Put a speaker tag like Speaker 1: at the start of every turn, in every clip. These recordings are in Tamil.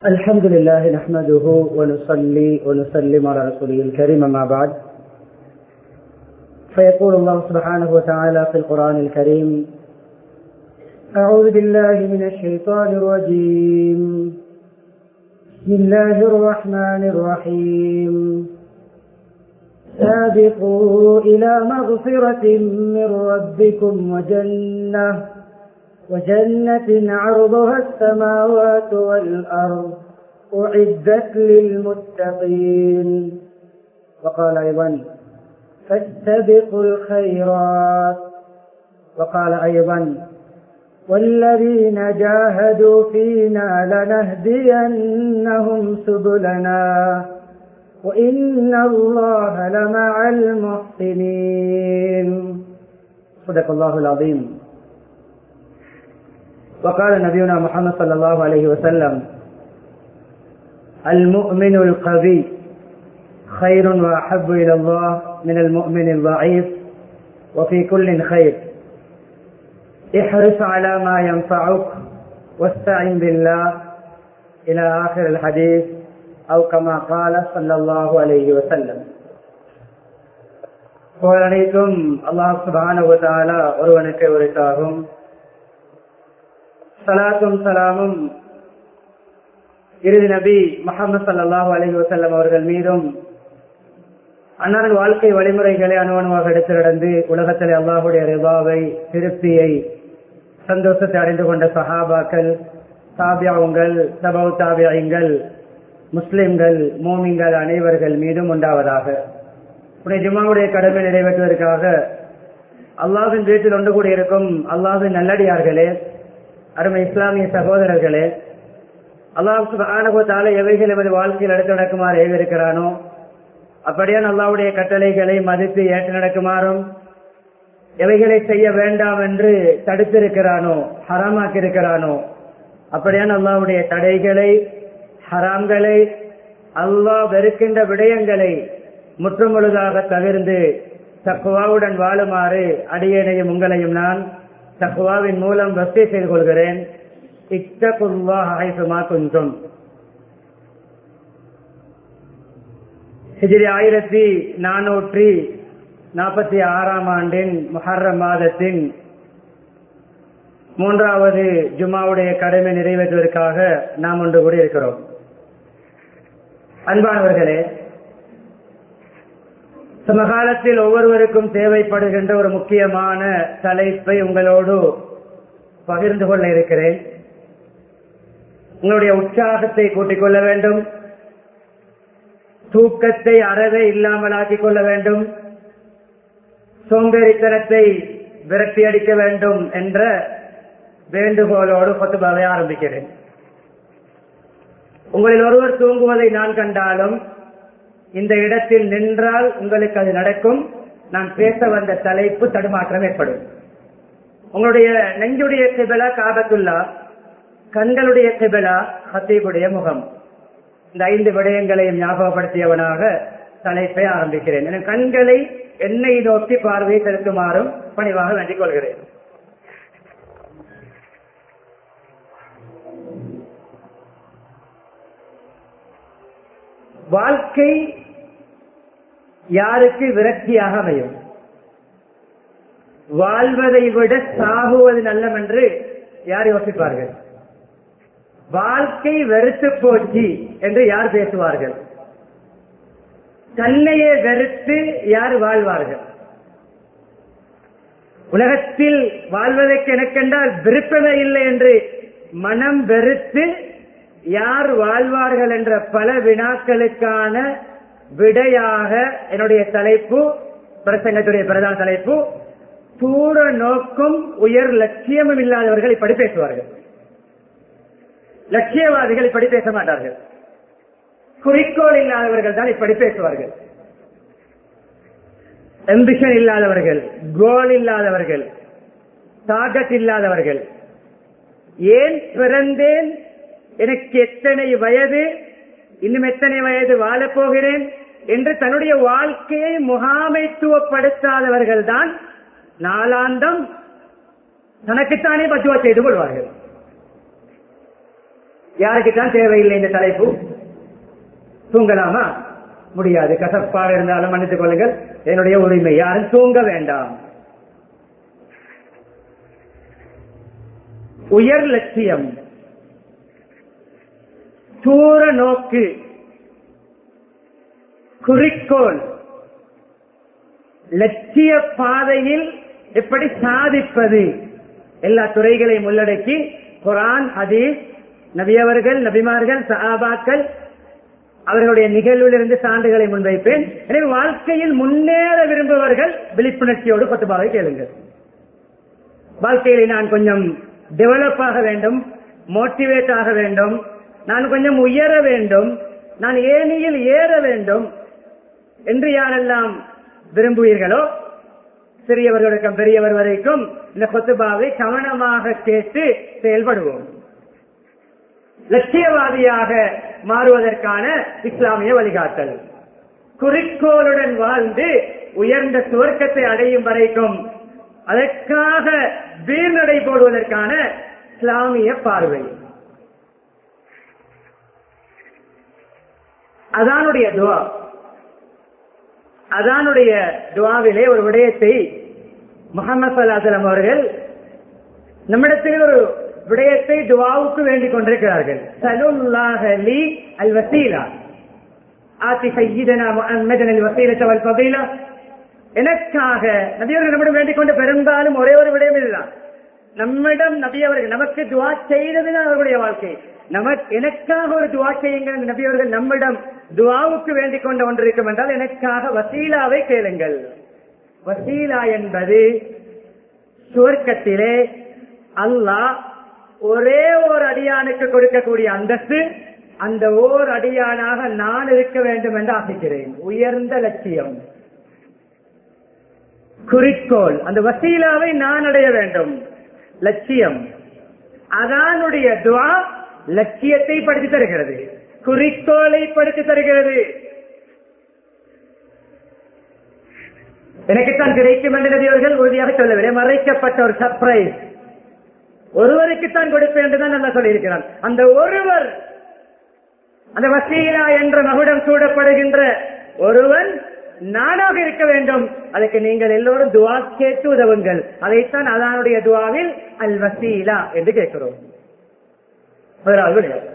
Speaker 1: الحمد لله نحمده ونصلي ونسلم على رسوله الكريم ما بعد فيقول الله سبحانه وتعالى في القرآن الكريم أعوذ بالله من الشيطان الرجيم بسم الله الرحمن الرحيم سابقوا إلى مغفرة من ربكم وجنة وجنة عرضها السماوات والأرض أعدت للمتقين وقال أيضا فاستبقوا الخيرات وقال أيضا والذين جاهدوا فينا لنهدينهم سبلنا وإن الله لمع المحسنين صدق الله العظيم وقال نبينا محمد صلى الله عليه وسلم المؤمن القوي خير وأحب إلى الله من المؤمن الضعيف وفي كل خير احرص على ما ينفعك واستعن بالله إلى آخر الحديث أو كما قال صلى الله عليه وسلم புகழனைத்தும் அல்லாஹ் சுபான ஒருவனுக்கு உரைத்தாகும் சலாத்தும் சலாமும் இறுதி நபி முகமது சல்லாஹூ அலஹி வசல்லம் அவர்கள் மீதும் அன்னாரின் வாழ்க்கை வழிமுறைகளை அணுவணுவாக எடுத்து நடந்து உலகத்தில் அல்லாஹுடைய ரிவாவை திருப்தியை சந்தோஷத்தை அடைந்து கொண்ட சஹாபாக்கள் தாபியாவுங்கள் சபவு தாபியாயங்கள் முஸ்லிம்கள் மோமிங்கள் அனைவர்கள் மீதும் உண்டாவதாக உடைய ஜுமாவுடைய கடமை நிறைவேற்றுவதற்காக அல்லாஹின் வீட்டில் ஒன்று கூடி இருக்கும் அல்லாஹின் நல்லடியார்களே அருமை இஸ்லாமிய சகோதரர்களே அல்லாஹால எவைகள் எமது வாழ்க்கையில் எடுத்து நடக்குமாறு ஏவிருக்கிறானோ அப்படியான் அல்லாவுடைய கட்டளைகளை மதித்து ஏற்று நடக்குமாறும் எவைகளை செய்ய வேண்டாம் என்று தடுத்திருக்கிறானோ ஹராமாக்கி இருக்கிறானோ அப்படியான் அல்லாவுடைய தடைகளை ஹராம்களை அல்லாஹ் வெறுக்கின்ற விடயங்களை முற்றுமுழுதாக தவிர்ந்து தக்குவாவுடன் வாழுமாறு அடியேனையும் உங்களையும் நான் தக்குவாவின் மூலம் வசதி செய்து கொள்கிறேன் இத்தகுல்லா குன்றும் ஹிஜிரி ஆயிரத்தி நானூற்றி நாற்பத்தி ஆறாம் ஆண்டின் மொஹர்ர மாதத்தின் மூன்றாவது ஜுமாவுடைய கடமை நிறைவேற்றுவதற்காக நாம் ஒன்று கூட இருக்கிறோம் அன்பானவர்களே சமகாலத்தில் ஒவ்வொருவருக்கும் தேவைப்படுகின்ற ஒரு முக்கியமான தலைப்பை உங்களோடு பகிர்ந்து கொள்ள இருக்கிறேன் உங்களுடைய உற்சாகத்தை கூட்டிக் கொள்ள வேண்டும் தூக்கத்தை அறவே இல்லாமலாக்கிக் கொள்ள வேண்டும் சோம்பேறித்தனத்தை விரட்டி அடிக்க வேண்டும் என்ற வேண்டுகோளோடு கொத்துபாவை ஆரம்பிக்கிறேன் உங்களில் ஒருவர் தூங்குவதை நான் கண்டாலும் இந்த இடத்தில் நின்றால் உங்களுக்கு அது நடக்கும் நான் பேச வந்த தலைப்பு தடுமாற்றம் ஏற்படும் உங்களுடைய நெஞ்சுடைய கிபலா காபத்துல்லா கண்களுடைய கிபலா ஹத்தீபுடைய முகம் இந்த ஐந்து விடயங்களையும் ஞாபகப்படுத்தியவனாக தலைப்பை ஆரம்பிக்கிறேன் என் கண்களை என்னை நோக்கி பார்வையை செலுத்துமாறும் பணிவாக வேண்டிக் கொள்கிறேன் வாழ்க்கை யாருக்கு விரக்தியாக அமையும் வாழ்வதை விட சாகுவது நல்லம் என்று யார் யோசிப்பார்கள் வாழ்க்கை வெறுத்து போச்சு என்று யார் பேசுவார்கள் தன்னையே வெறுத்து யார் வாழ்வார்கள் உலகத்தில் வாழ்வதற்கு எனக்கென்றால் விருப்பமே இல்லை என்று மனம் வெறுத்து யார் வாழ்வார்கள் என்ற பல வினாக்களுக்கான விடையாக என்னுடைய தலைப்பு பிரசங்கத்துடைய பிரதான தலைப்பு தூர நோக்கும் உயர் லட்சியமும் இல்லாதவர்கள் இப்படி பேசுவார்கள் லட்சியவாதிகள் இப்படி பேச மாட்டார்கள் குறிக்கோள் இல்லாதவர்கள் தான் இப்படி பேசுவார்கள் எம்பிஷன் இல்லாதவர்கள் கோல் இல்லாதவர்கள் டார்கெட் இல்லாதவர்கள் ஏன் பிறந்தேன் எனக்கு எத்தனை வயது இன்னும் எத்தனை வயது வாழப் போகிறேன் என்று தன்னுடைய வாழ்க்கையை முகாமைத்துவப்படுத்தாதவர்கள் தான் நாளாந்தம் தனக்குத்தானே பத்துவா செய்து கொள்வார்கள் யாருக்குத்தான் தேவையில்லை இந்த தலைப்பு தூங்கலாமா முடியாது கசப்பாக இருந்தாலும் மன்னித்துக் கொள்ளுங்கள் என்னுடைய உரிமை யாரும் தூங்க வேண்டாம் உயர் லட்சியம் தூர நோக்கு குறிக்கோள் லட்சிய பாதையில் எப்படி சாதிப்பது எல்லா துறைகளையும் உள்ளடக்கி குரான் ஹதீஸ் நபியவர்கள் நபிமார்கள் சஹாபாக்கள் அவர்களுடைய நிகழ்விலிருந்து சான்றுகளை முன்வைப்பேன் எனவே வாழ்க்கையில் முன்னேற விரும்புபவர்கள் விழிப்புணர்ச்சியோடு பத்துபாவை கேளுங்கள் வாழ்க்கையில் நான் கொஞ்சம் டெவலப் ஆக வேண்டும் மோட்டிவேட் ஆக வேண்டும் நான் கொஞ்சம் உயர வேண்டும் நான் ஏனியில் ஏற வேண்டும் என்று யாரெல்லாம் விரும்புவீர்களோ சிறியவர்களுக்கும் பெரியவர் வரைக்கும் இந்த கொத்துபாவை கவனமாக கேட்டு செயல்படுவோம் லட்சியவாதியாக மாறுவதற்கான இஸ்லாமிய வழிகாட்டல் குறிக்கோளுடன் வாழ்ந்து உயர்ந்த சுவர்க்கத்தை அடையும் வரைக்கும் அதற்காக வீர்நடை போடுவதற்கான இஸ்லாமிய பார்வை அதானுடைய துவா அதானுடைய துவாவிலே ஒரு விடயத்தை முகமது சல்லாசலம் அவர்கள் நம்மிடத்தில் ஒரு விடயத்தை துவாவுக்கு வேண்டிக் கொண்டிருக்கிறார்கள் சலுல்லாஹ லி அல் வசீலா ஆத்தி சையீதனா முஹம்மதன் அல் வசீலத்த வல் ஃபதீலா எனக்காக நபியவர்கள் நம்மிடம் வேண்டிக் கொண்டு பெரும்பாலும் ஒரே ஒரு விடயம் இதுதான் நம்மிடம் நபியவர்கள் நமக்கு துவா செய்ததுதான் அவர்களுடைய வாழ்க்கை நமக்கு எனக்காக ஒரு துவா செய்யுங்கள் என்று நபியவர்கள் நம்மிடம் துவாவுக்கு வேண்டிக் கொண்ட ஒன்று இருக்கும் என்றால் எனக்காக வசீலாவை கேளுங்கள் வசீலா என்பது சுவர்க்கத்திலே அல்லாஹ் ஒரே ஒரு அடியானுக்கு கொடுக்கக்கூடிய அந்தஸ்து அந்த ஓர் அடியானாக நான் இருக்க வேண்டும் என்று ஆசிக்கிறேன் உயர்ந்த லட்சியம் குறிக்கோள் அந்த வசீலாவை நான் அடைய வேண்டும் லட்சியம் அதானுடைய துவா லட்சியத்தை படித்து தருகிறது குறிக்கோளை படித்து தருகிறது எனக்குத்தான் கிடைக்கும் என்று நபியவர்கள் உறுதியாக சொல்லவில்லை மறைக்கப்பட்ட ஒரு சர்ப்ரைஸ் ஒருவருக்குத்தான் கொடுப்பேன் என்றுதான் நல்லா சொல்லியிருக்கிறான் அந்த ஒருவர் அந்த வசீலா என்ற மகுடம் சூடப்படுகின்ற ஒருவன் நானாக இருக்க வேண்டும் அதுக்கு நீங்கள் எல்லோரும் துவா கேட்டு உதவுங்கள் அதைத்தான் அதானுடைய துவாவில் அல் வசீலா என்று கேட்கிறோம் முதலாவது விடயம்.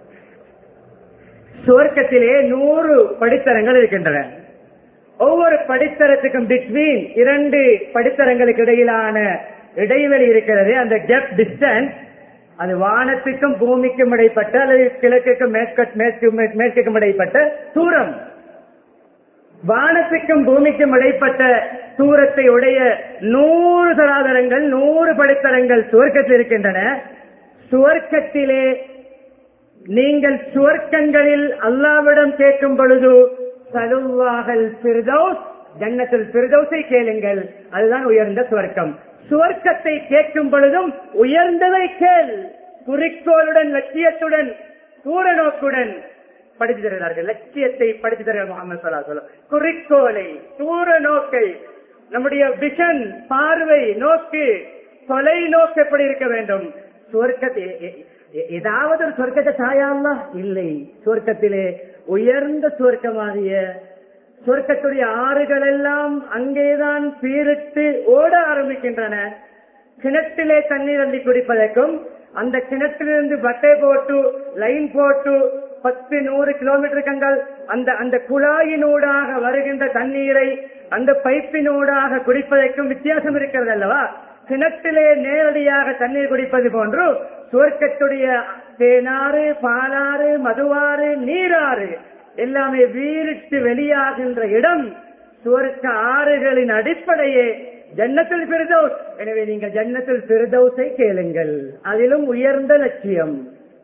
Speaker 1: சுவர்க்கத்திலே நூறு படித்தரங்கள் இருக்கின்றன ஒவ்வொரு படித்தரத்துக்கும் பிட்வீன் இரண்டு படித்தரங்களுக்கு இடையிலான இடைவெளி இருக்கிறது அந்த கெப் டிஸ்டன்ஸ் அது வானத்துக்கும் பூமிக்கும் இடைப்பட்ட அல்லது கிழக்குக்கும் மேற்கு மேற்கு மேற்குக்கும் இடைப்பட்ட தூரம் வானத்துக்கும் பூமிக்கும் இடைப்பட்ட தூரத்தை உடைய நூறு சராதரங்கள் நூறு படித்தரங்கள் சுவர்க்கத்தில் இருக்கின்றன சுவர்க்கத்திலே நீங்கள் சுவர்க்கங்களில் அல்லாவிடம் கேட்கும் பொழுது சலுவாகல் பிரதோஸ் ஜன்னத்தில் பிரதோஸை கேளுங்கள் அதுதான் உயர்ந்த சுவர்க்கம் சுவர்க்கத்தை கேட்கும் பொழுதும் உயர்ந்ததை கேள் குறிக்கோளுடன் லட்சியத்துடன் தூர நோக்குடன் படித்து தருகிறார்கள் லட்சியத்தை படித்து தருகிறார் முகமது சல்லா சொல்லம் குறிக்கோளை தூர நோக்கை நம்முடைய விஷன் பார்வை நோக்கு தொலை நோக்கு எப்படி இருக்க வேண்டும் சுவர்க்கத்தை எ- எ- ஏதாவது ஒரு சொர்க்கத்தை சாயாங்களா இல்லை சுவர்க்கத்திலே உயர்ந்த சுவர்க்கமாகிய சொர்க்கத்துடைய ஆறுகள் எல்லாம் அங்கேதான் பீரிட்டு ஓட ஆரம்பிக்கின்றன கிணற்றிலே தண்ணீர் அள்ளி குடிப்பதற்கும் அந்த கிணற்றிலிருந்து பட்டை போட்டு லைன் போட்டு பத்து நூறு கிலோமீட்டர் கண்டால் அந்த அந்த குழாயினூடாக வருகின்ற தண்ணீரை அந்த பைப்பினூடாக குடிப்பதற்கும் வித்தியாசம் இருக்கிறது அல்லவா கிணற்றிலே நேரடியாக தண்ணீர் குடிப்பது போன்று சுவர்க்கத்துடைய தேனாறு பாலாறு மதுவாறு நீராறு எல்லாமே வீரிட்டு வெளியாகின்ற இடம் சுவர்க்க ஆறுகளின் அடிப்படையே ஜன்னத்தில் பிரதோஸ் எனவே நீங்கள் ஜன்னத்தில் பிரதோஸை கேளுங்கள் அதிலும் உயர்ந்த லட்சியம்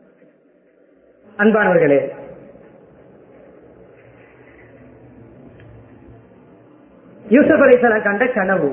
Speaker 1: அன்பானவர்களே யூசப் அலிசலாம் கண்ட கனவு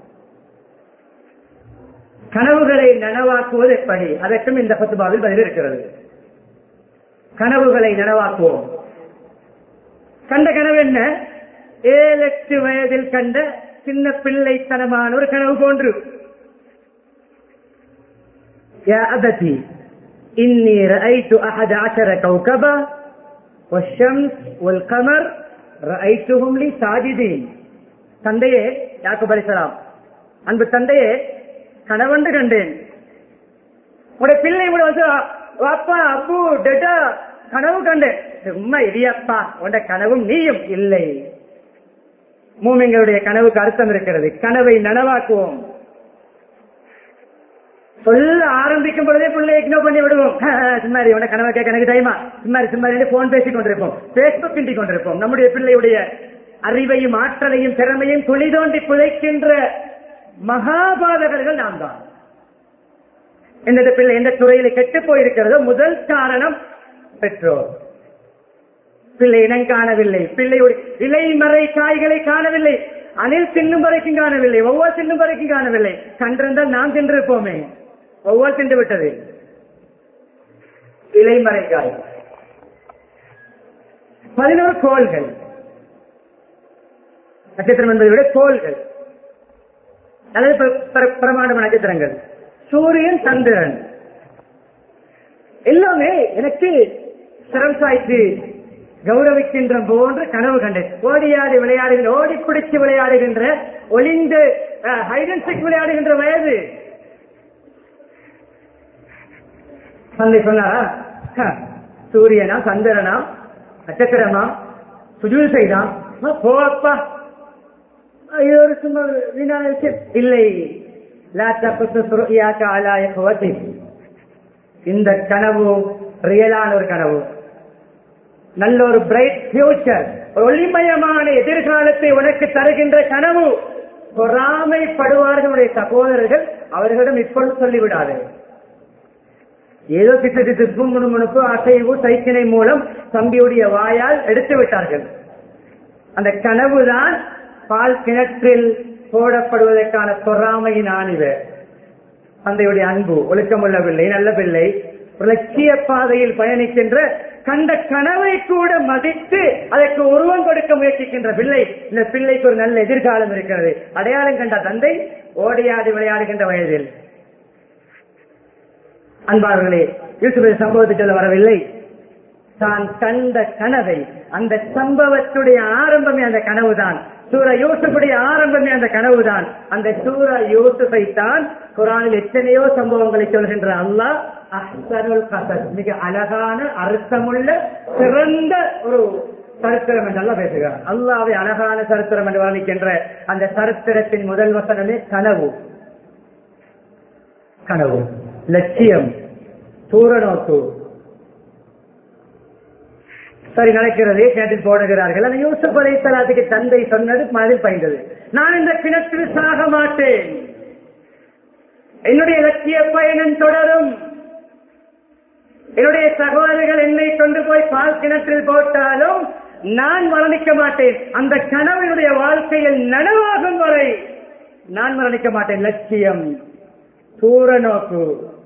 Speaker 1: கனவுகளை நனவாக்குவது எப்படி அதற்கும் இந்த பத்துபாவில் பதில் இருக்கிறது கனவுகளை நனவாக்குவோம் கண்ட கனவு என்ன ஏழு எட்டு வயதில் கண்ட சின்ன பிள்ளைத்தனமான ஒரு கனவு போன்று யா அபதி இன்னி ரஐத்து அஹத அஷர கௌகபா والشمس والقمر رأيتهم لي ساجدين தந்தையே யாக்குப் அலிசலாம் அன்பு தந்தையே கணவண்டு கண்டேன் உடைய பிள்ளை கூட வந்து அப்பா அப்பு டெட்டா கனவு கண்டேன் சும்மா இடியப்பா உண்ட கனவும் நீயும் இல்லை மூமிங்களுடைய கனவுக்கு அர்த்தம் இருக்கிறது கனவை நனவாக்குவோம் சொல்ல ஆரம்பிக்கும் பொழுதே பிள்ளையை இக்னோர் பண்ணி விடுவோம் சும்மாரி உன கனவை கேட்க எனக்கு டைமா சும்மாரி சும்மாரி போன் பேசிக் கொண்டிருப்போம் பேஸ்புக் கிண்டி கொண்டிருப்போம் நம்முடைய பிள்ளையுடைய அறிவையும் ஆற்றலையும் திறமையும் துளி தோண்டி புதைக்கின்ற மகாபாதகர்கள் நாம் தான் எந்த பிள்ளை எந்த துறையில கெட்டு போயிருக்கிறதோ முதல் காரணம் பெற்றோர் பிள்ளை இனம் காணவில்லை பிள்ளையுடைய இலைமறை காய்களை காணவில்லை அணில் தின்னும் வரைக்கும் காணவில்லை ஒவ்வொரு தின்னும் வரைக்கும் காணவில்லை கண்டிருந்தால் நாம் தின்றிருப்போமே ஒவ்வொரு தின்று விட்டது இலைமறை காய் பதினோரு கோள்கள் நட்சத்திரம் என்பதை விட கோள்கள் அல்லது பிர- பிர- பிரமாண்டமான நட்சத்திரங்கள் சூரியன் சந்திரன் எல்லாமே எனக்கு சிரம் சாய்த்து கௌரவிக்கின்ற போன்ற கனவு கண்டேன் ஓடியாடி விளையாடுகின்ற ஓடி பிடிச்சு விளையாடுகின்ற ஒளிந்து ஹைடன்சிக் விளையாடுகின்ற வயது தந்தை சொன்னாரா "ஹ, சூரியனா சந்திரனா நட்சத்திரமா சுஜூல் செய்தான் போப்பா இது ஒரு சும்மா வீணான விஷயம் இல்லை லா தகுசு ருயாக்க அலா இஹ்வதி. இந்த கனவு ரியலான ஒரு கனவு நல்ல ஒரு பிரைட் ஃபியூச்சர் ஒளிமயமான எதிர்காலத்தை உனக்கு தருகின்ற கனவு பொறாமைப்படுவார்களுடைய சகோதரர்கள் அவர்களிடம் இப்பொழுது சொல்லிவிடாது ஏதோ திட்டு திட்டு முணுமுணுப்பு அசைவு சைக்கிணை மூலம் தம்பியுடைய வாயால் எடுத்து விட்டார்கள் அந்த கனவுதான் பால் கிணற்றில் போடப்படுவதற்கான பொறாமையின் ஆணிவு தந்தையுடைய அன்பு ஒழுக்கமுள்ள பிள்ளை நல்ல பிள்ளை ஒரு லட்சிய பாதையில் பயணிக்கின்ற கண்ட கனவை கூட மதித்து அதற்கு உருவம் கொடுக்க முயற்சிக்கின்ற பிள்ளை இந்த பிள்ளைக்கு ஒரு நல்ல எதிர்காலம் இருக்கிறது அடையாளம் கண்ட தந்தை ஓடியாடி விளையாடுகின்ற வயதில் அன்பார்களே யூசுப் சம்பவத்துக்கு சொல்ல வரவில்லை தான் கண்ட கனவை அந்த சம்பவத்துடைய ஆரம்பமே அந்த கனவுதான் சூர யூசுஃபுடைய ஆரம்பமே அந்த கனவுதான் அந்த சூர யூசுஃபை தான் குரானில் எத்தனையோ சம்பவங்களை சொல்கின்ற அல்லாஹ் அஹ்சனுல் கசஸ் மிக அழகான அர்த்தமுள்ள சிறந்த ஒரு சரித்திரம் என்றெல்லாம் பேசுகிறார் அல்லாவை அழகான சரித்திரம் என்று வர்ணிக்கின்ற அந்த சரித்திரத்தின் முதல் வசனமே கனவு கனவு லட்சியம் தூரநோக்கு சரி நடக்கிறது கிணற்றில் போடுகிறார்கள் அந்த யூசுப் அலைத்தலாத்துக்கு தந்தை சொன்னது மனதில் பயந்தது நான் இந்த கிணற்றில் சாக மாட்டேன் என்னுடைய லட்சிய பயணம் தொடரும் என்னுடைய சகோதரர்கள் என்னை கொண்டு போய் பால் கிணற்றில் போட்டாலும் நான் மரணிக்க மாட்டேன் அந்த கனவினுடைய வாழ்க்கையில் நனவாகும் வரை நான் மரணிக்க மாட்டேன் லட்சியம் தூர நோக்கு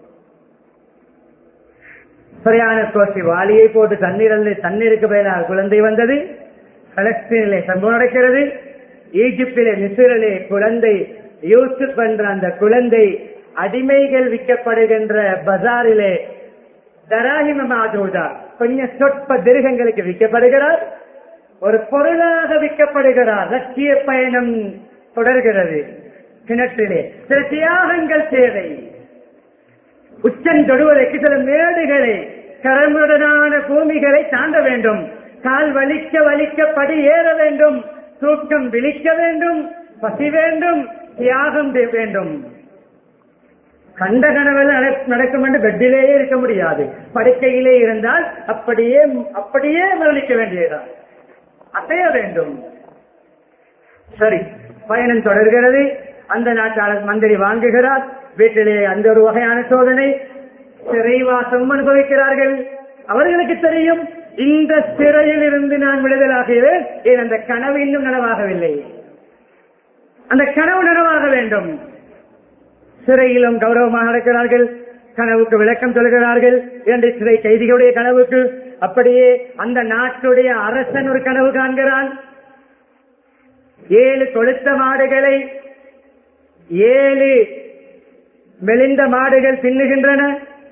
Speaker 1: சரியான கோஷி வாளியை போட்டு தண்ணீரில் தண்ணீருக்கு பதிலாக குழந்தை வந்தது பலஸ்தீனிலே சம்பவம் நடக்கிறது ஈஜிப்திலே மிசிறிலே குழந்தை யூசுப் என்ற அந்த குழந்தை அடிமைகள் விற்கப்படுகின்ற பஜாரிலே தராஹிமமாஜூதா கொஞ்சம் சொற்ப திருகங்களுக்கு விற்கப்படுகிறார் ஒரு பொருளாக விற்கப்படுகிறார் லட்சிய பயணம் தொடர்கிறது கிணற்றிலே சில தியாகங்கள் தேவை உச்சம் தொடுவதற்கு சில மேடுகளை கரமுடனான பூமிகளை தாண்ட வேண்டும் கால் வலிக்க வலிக்க படி ஏற வேண்டும் தூக்கம் விழிக்க வேண்டும் பசி வேண்டும் தியாகம் தே- வேண்டும் கண்ட கனவில் நடக்கும் என்று பெட்டிலேயே இருக்க முடியாது படுக்கையிலே இருந்தால் அப்படியே அப்படியே மரணிக்க வேண்டியதுதான் அசைய வேண்டும் சரி பயணம் தொடர்கிறது அந்த நாட்டாளர் மந்திரி வாங்குகிறார் வீட்டிலே அந்த ஒரு வகையான சோதனை சிறைவாசம் அனுபவிக்கிறார்கள் அவர்களுக்கு தெரியும் இந்த சிறையில் இருந்து நான் விடுதலாகிறேன் ஏன் அந்த கனவு இன்னும் நனவாகவில்லை அந்த கனவு நனவாக வேண்டும் சிறையிலும் கௌரவமாக நடக்கிறார்கள் கனவுக்கு விளக்கம் சொல்கிறார்கள் இரண்டு சிறை கைதிகளுடைய கனவுக்கு அப்படியே அந்த நாட்டுடைய அரசன் ஒரு கனவு காண்கிறான் ஏழு கொளுத்த மாடுகளை ஏழு மெலிந்த மாடுகள் தின்னுகின்றன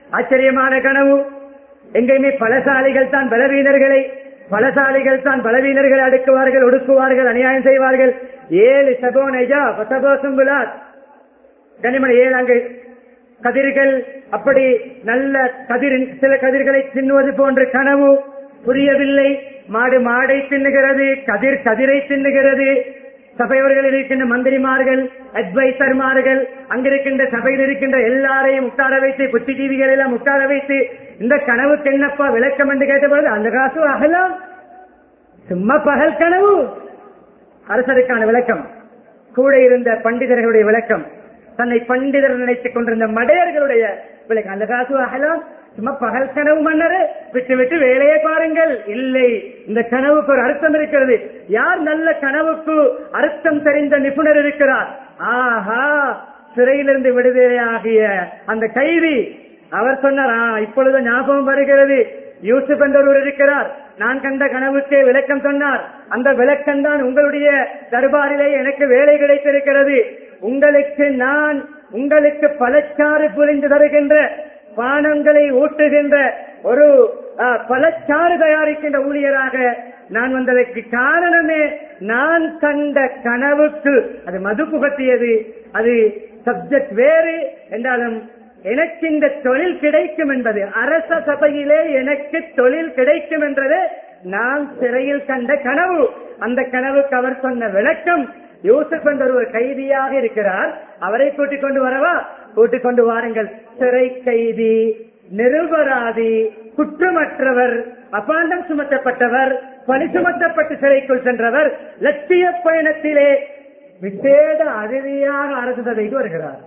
Speaker 1: ஆச்சரியமான கனவு எங்கேயுமே பலசாலிகள் தான் பலவீனர்களை பலசாலிகள் தான் பலவீனர்களை அடுக்குவார்கள் ஒடுக்குவார்கள் அநியாயம் செய்வார்கள் ஏழு சபோனைஜா பசபோசுங்குலாத் கனிமணி ஏழு அங்கு கதிர்கள் அப்படி நல்ல கதிர் சில கதிர்களை தின்னுவது போன்ற கனவு புரியவில்லை மாடு மாடை தின்னுகிறது கதிர் கதிரை தின்னுகிறது சபையவர்களில் இருக்கின்ற மந்திரிமார்கள் அட்வைசர்மார்கள் அங்கிருக்கின்ற சபையில் இருக்கின்ற எல்லாரையும் உட்கார வைத்து புத்திஜீவிகள் எல்லாம் உட்கார வைத்து இந்த கனவுக்கு என்னப்பா விளக்கம் என்று கேட்டபொழுது அந்த காசு அகலாம் சும்மா பகல் கனவு அரசருக்கான விளக்கம் கூட இருந்த பண்டிதர்களுடைய விளக்கம் தன்னை பண்டிதர் நினைத்துக் கொண்டிருந்த மடையர்களுடைய விளக்கம் அந்த காசு அகலாம் சும்மா பகல் கனவு மன்னரு விட்டு விட்டு வேலையை பாருங்கள் இல்லை இந்த கனவுக்கு ஒரு அர்த்தம் இருக்கிறது யார் நல்ல கனவுக்கு அர்த்தம் தெரிந்த நிபுணர் இருக்கிறார் ஆஹா சிறையிலிருந்து விடுதலையாகிய அந்த கைதி அவர் சொன்னார் "ஆ, இப்பொழுது ஞாபகம் வருகிறது யூசுப் என்றொருவர் இருக்கிறார் நான் கண்ட கனவுக்கு விளக்கம் சொன்னார் அந்த விளக்கம் தான் உங்களுடைய தர்பாரிலே எனக்கு வேலை கிடைத்திருக்கிறது உங்களுக்கு நான் உங்களுக்கு பலச்சாறு புரிந்து தருகின்ற பானங்களை ஊட்டுகின்ற ஒரு ஆ, பலச்சாறு தயாரிக்கின்ற ஊழியராக நான் வந்ததற்கு காரணமே நான் கண்ட கனவுக்கு அது மது புகட்டியது அது சப்ஜெக்ட் வேறு என்றாலும் எனக்கு இந்த தொழில் கிடைக்கும் என்பது அரச சபையிலே எனக்கு தொழில் கிடைக்கும் என்றது நான் சிறையில் கண்ட கனவு அந்த கனவுக்கு அவர் சொன்ன விளக்கம் யூசுப் என்ற ஒரு கைதியாக இருக்கிறார் அவரை கூட்டிக் கொண்டு வரவா கூட்டிக் கொண்டு வாருங்கள் சிறை கைதி நிருபராதி குற்றமற்றவர் அபாண்டம் சுமத்தப்பட்டவர் பணி சுமத்தப்பட்டு சிறைக்குள் சென்றவர் லட்சிய பயணத்திலே விசேட அதிதியாக அரசு சபைக்கு வருகிறார்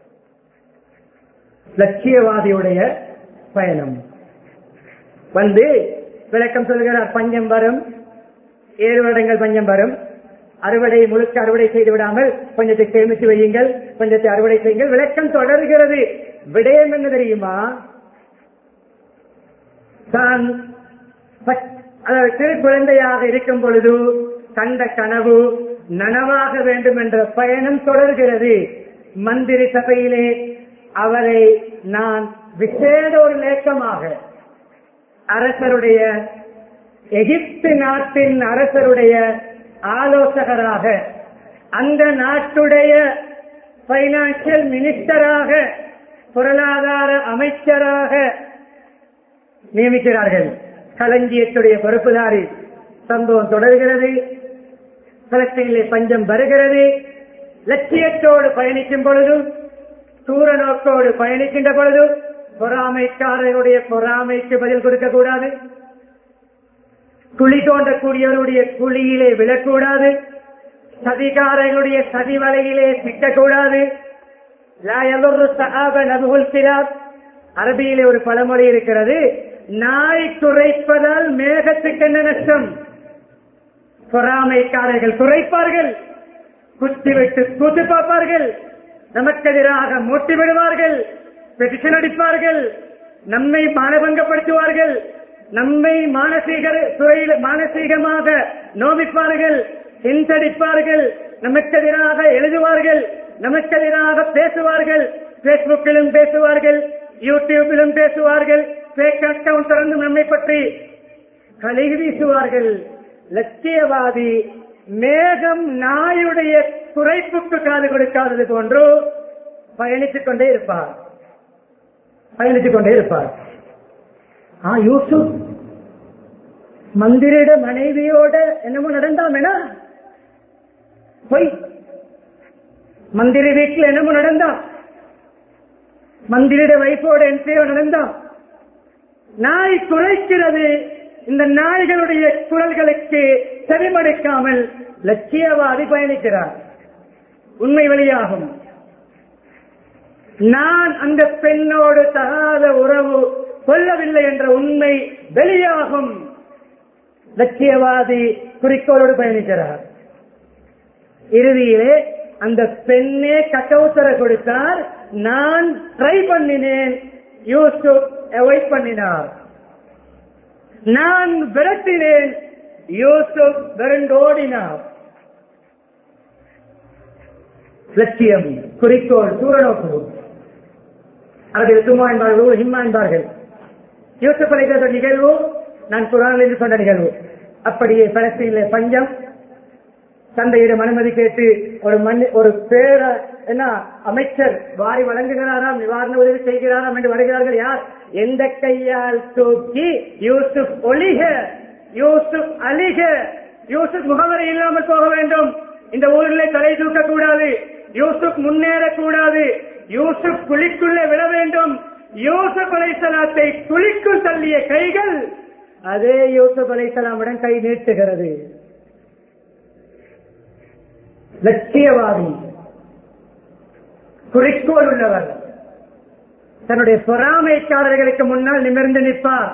Speaker 1: லட்சியவாதியுடைய பயணம் வந்து விளக்கம் சொல்கிறார் பஞ்சம் வரும் ஏழு வருடங்கள் பஞ்சம் வரும் அறுவடை முழுக்க அறுவடை செய்து விடாமல் கொஞ்சத்தை சேமித்து வையுங்கள் கொஞ்சத்தை அறுவடை செய்யுங்கள் விளக்கம் தொடர்கிறது விடயம் என்ன தெரியுமா தான் பச்- அதாவது சிறு குழந்தையாக இருக்கும் பொழுது கண்ட கனவு நனவாக வேண்டும் என்ற பயணம் தொடர்கிறது மந்திரி சபையிலே அவரை நான் விசேட ஒரு லேக்கமாக அரசருடைய எகிப்து நாட்டின் அரசருடைய ஆலோசகராக அந்த நாட்டுடைய பைனான்சியல் மினிஸ்டராக பொருளாதார அமைச்சராக நியமிக்கிறார்கள் களஞ்சியத்துடைய பொறுப்புதாரி சம்பவம் தொடர்கிறது களத்திலே பஞ்சம் வருகிறது லட்சியத்தோடு பயணிக்கும் பொழுது தூர நோக்கோடு பயணிக்கின்ற பொழுது பொறாமைக்காரருடைய பொறாமைக்கு பதில் கொடுக்க கூடாது குழி தோண்டக்கூடியவருடைய குழியிலே விழக்கூடாது சதிகாரர்களுடைய சதி வலையிலே சிக்கக்கூடாது லா யதுர்ரு ஸஹாப நபுல் கிலாப். அரபியிலே ஒரு பழமொழி இருக்கிறது நாய் துரைப்பதால் மேகத்துக்கு என்ன நஷ்டம் பொறாமைக்காரர்கள் துரைப்பார்கள் குத்தி விட்டு கூத்து பார்ப்பார்கள் நமக்கு எதிராக மூட்டி விடுவார்கள் பெட்டிஷன் அடிப்பார்கள் நம்மை மானபங்கப்படுத்துவார்கள் நம்மை மானசீக துறையில் மானசீகமாக நோவிப்பார்கள் ஹிம்சடிப்பார்கள் நமக்கு எதிராக எழுதுவார்கள் நமக்கு எதிராக பேசுவார்கள் பேஸ்புக்கிலும் பேசுவார்கள் யூடியூபிலும் பேசுவார்கள் பேக் அக்கவுண்ட் திறந்து நம்மை பற்றி கழுகி வீசுவார்கள் லட்சியவாதி மேகம் நாயுடைய குறைப்புக்கு காது கொடுக்காதது போன்று பயணித்துக் கொண்டே இருப்பார் பயணித்துக் கொண்டே இருப்பார் ஆ யூசுப் மந்திரிட மனைவியோட என்னமோ நடந்தாம் என போய் மந்திரி வீட்டில் என்னமோ நடந்தான் மந்திரிட வைஃபோட என்ட்ரியோ நடந்தான் நாய் குறைக்கிறது இந்த நாய்களுடைய குரல்களுக்கு செவிமடுக்காமல் லட்சியவாதி பயணிக்கிறார் உண்மை வெளியாகும் நான் அந்த பெண்ணோடு தகாத உறவு கொள்ளவில்லை என்ற உண்மை வெளியாகும் லட்சியவாதி குறிக்கோளோடு பயணிக்கிறார் இறுதியிலே அந்த பெண்ணே கட்டவுத்தர கொடுத்தார் நான் ட்ரை பண்ணினேன் யூசுப் அவாய்ட் பண்ணினார் நான் விரட்டினேன் யூசுப் விரண்டோடினார் லட்சியம் குறிக்கோள் சூரநோக்கு அவர்கள் சும்மா என்பார்கள் ஹிம்மா என்பார்கள் யூசுப் அலைகிற நிகழ்வு நான் குரானில் இருந்து சொன்ன நிகழ்வு அப்படியே பலஸ்தீனில் பஞ்சம் தந்தையிடம் அனுமதி கேட்டு ஒரு மண் ஒரு பேர என்ன அமைச்சர் வாரி வழங்குகிறாராம் நிவாரண உதவி செய்கிறாராம் என்று வருகிறார்கள் யார் எந்த கையால் தூக்கி யூசுப் ஒளிக யூசுப் அலிக யூசுப் முகவரி இல்லாமல் போக வேண்டும் இந்த ஊரிலே தலை தூக்க கூடாது யூசுப் முன்னேறக்கூடாது யூசுப் குழிக்குள்ளே விட வேண்டும் யூசுப் அலைசலாத்தை குழிக்குள் தள்ளிய கைகள் அதே யூசுப் அலைசலாமிடம் கை நீட்டுகிறது லட்சியவாதி குறிக்கோள் உள்ளவர் தன்னுடைய பொறாமைக்காரர்களுக்கு முன்னால் நிமிர்ந்து நிற்பார்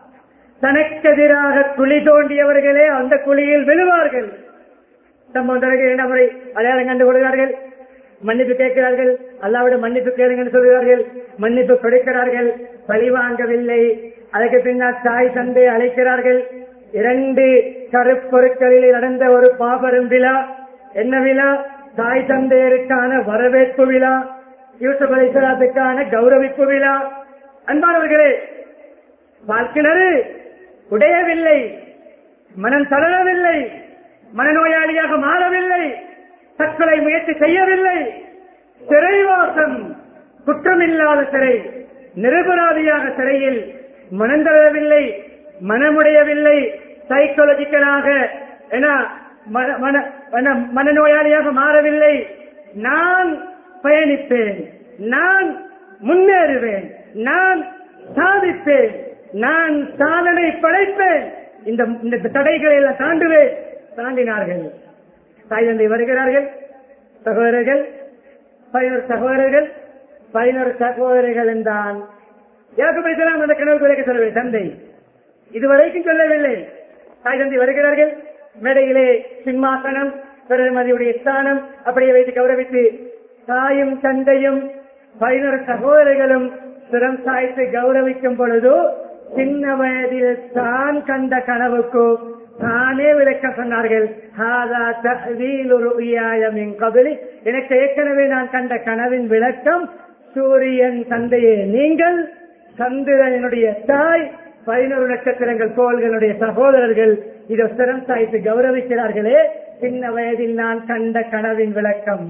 Speaker 1: தனக்கெதிராக குழி தோண்டியவர்களே அந்த குழியில் விழுவார்கள் சம்பந்தர்கள் இரண்டு முறை அடையாளம் கண்டு கொள்கிறார்கள் மன்னிப்பு கேட்கிறார்கள் அல்லாவிடம் மன்னிப்பு கேளுங்கன்னு சொல்கிறார்கள் மன்னிப்பு கொடுக்கிறார்கள் பழி வாங்கவில்லை அதற்கு பின்னால் தாய் தந்தை அழைக்கிறார்கள் இரண்டு கருப்பொருட்களில் நடந்த ஒரு பாபரும் விழா என்ன விழா தாய் தந்தையருக்கான வரவேற்பு விழா யூசுப் அலிசலாத்துக்கான கௌரவிப்பு விழா அன்பானவர்களே பார்க்கிறது உடையவில்லை மனம் தளரவில்லை மனநோயாளியாக மாறவில்லை தற்கொலை முயற்சி செய்யவில்லை சிறைவாசம் குற்றமில்லாத சிறை நிரபராதியாக சிறையில் மனந்தளவில்லை மனமுடையவில்லை சைக்காலஜிக்கலாக என மன- மன- மன- மனநோயாளியாக மாறவில்லை நான் பயணிப்பேன் நான் முன்னேறுவேன் நான் சாதிப்பேன் நான் சாதனை படைப்பேன் இந்த இந்த தடைகளை எல்லாம் தாண்டுவேன் தாண்டினார்கள் தாய் தந்தை வருகிறார்கள் சகோதரர்கள் பதினோரு சகோதரர்கள் பதினோரு சகோதரர்கள் என்றான் யாருக்கு பேசலாம் அந்த கனவு குறைக்க சொல்லவில்லை தந்தை இதுவரைக்கும் சொல்லவில்லை தாய் தந்தை வருகிறார்கள் மேடையிலே சிம்மாசனம் பிரதமதியுடைய ஸ்தானம் அப்படியே வைத்து கௌரவித்து தாயும் தந்தையும் பதினோரு சகோதரர்களும் சிரம் சாய்த்து கௌரவிக்கும் பொழுது சின்ன வயதில் தான் கண்ட கனவுக்கு தானே விளக்க சொன்னார்கள் "ஹாதா தஅவீலு ரு'யாய மின் கபிலி." எனக்கு ஏற்கனவே நான் கண்ட கனவின் விளக்கம் சூரியன் தந்தையே நீங்கள் சந்திரனுடைய தாய் பதினோரு நட்சத்திரங்கள் கோள்களுடைய சகோதரர்கள் இதை சிறம் சாய்த்து கௌரவிக்கிறார்களே சின்ன வயதில் நான் கண்ட கனவின் விளக்கம்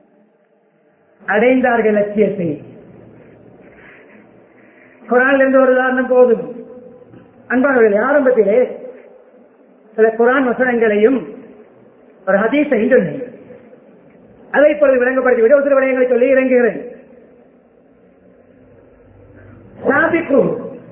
Speaker 1: அடைந்தார்கள் லட்சியத்தை குரான் இருந்து ஒரு உதாரணம் போதும் அன்பானவர்களே ஆரம்பத்திலே சில குரான் வசனங்களையும் ஒரு ஹதீஸையும் சொன்னேன் அதை இப்பொழுது விளங்கப்படுத்தி விட சில விடயங்களை சொல்லி இறங்குகிறேன் சாபிக்கு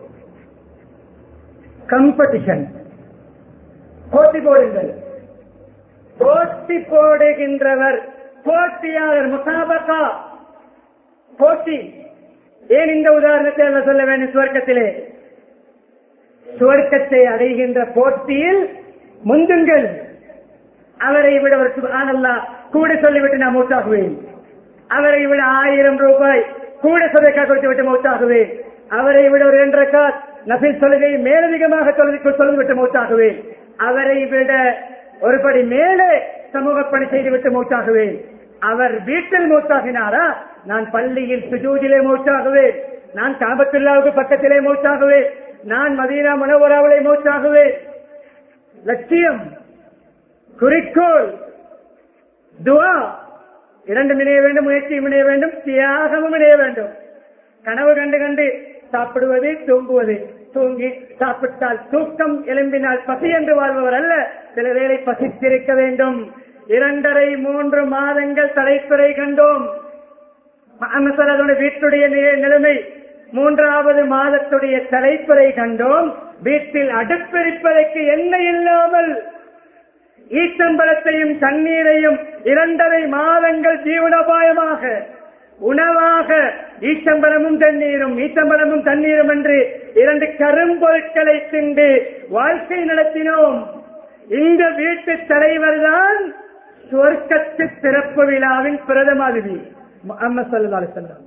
Speaker 1: கம்படிஷன் போட்டி போடுங்கள் போட்டி போடுகின்றவர் போட்டியாளர் முசாபகா போட்டி ஏன் இந்த உதாரணத்தை அல்ல சொல்ல வேண்டும் சுவர்க்கத்திலே சுவர்க்கத்தை அடைகின்ற போட்டியில் முந்துங்கள் அவரை விட ஒரு சுபானல்லா கூட சொல்லிவிட்டு நான் மூத்தாகுவேன் அவரை விட ஆயிரம் ரூபாய் கூட சொல்லிக்கா கொடுத்து விட்டு மூத்தாகுவேன் அவரை விட ஒரு இரண்டரை கார் நபில் தொழுகை மேலதிகமாக தொழுது சொல்லிவிட்டு மூத்தாகுவேன் அவரை விட ஒருபடி மேலே சமூக பணி செய்துவிட்டு மூத்தாகுவேன் அவர் வீட்டில் மூத்தாகினாரா நான் பள்ளியில் சுஜூதிலே மூத்தாகுவேன் நான் காபத்துல்லாவுக்கு பக்கத்திலே மூத்தாகுவேன் நான் மதீனா மனோவராவிலே மூத்தாகுவேன் லட்சியம் குறிக்கோள் துவா இரண்டும் இணைய வேண்டும் முயற்சியும் இணைய வேண்டும் தியாகமும் இணைய வேண்டும் கனவு கண்டு கண்டு சாப்பிடுவது தூங்குவது தூங்கி சாப்பிட்டால் தூக்கம் எலும்பினால் பசி என்று வாழ்பவர் அல்ல சில வேளை பசித்திருக்க வேண்டும் இரண்டரை மூன்று மாதங்கள் தலைப்புரை கண்டோம் அனுசரதுடைய வீட்டுடைய நி- நிலைமை மூன்றாவது மாதத்துடைய தலைப்புரை கண்டோம் வீட்டில் அடுப்பெரிப்பதற்கு எண்ணெய் இல்லாமல் ஈச்சம்பழத்தையும் தண்ணீரையும் இரண்டரை மாதங்கள் ஜீவனோபாயமாக உணவாக ஈச்சம்பழமும் தண்ணீரும் ஈச்சம்பழமும் தண்ணீரும் என்று இரண்டு கரும்பொருட்களை தின்று வாழ்க்கை நடத்தினோம் இந்த வீட்டு தலைவர் தான் சொர்க்கத்து திறப்பு விழாவின் பிரதம அதிதி முகமது சல்லா அலிசல்லாம்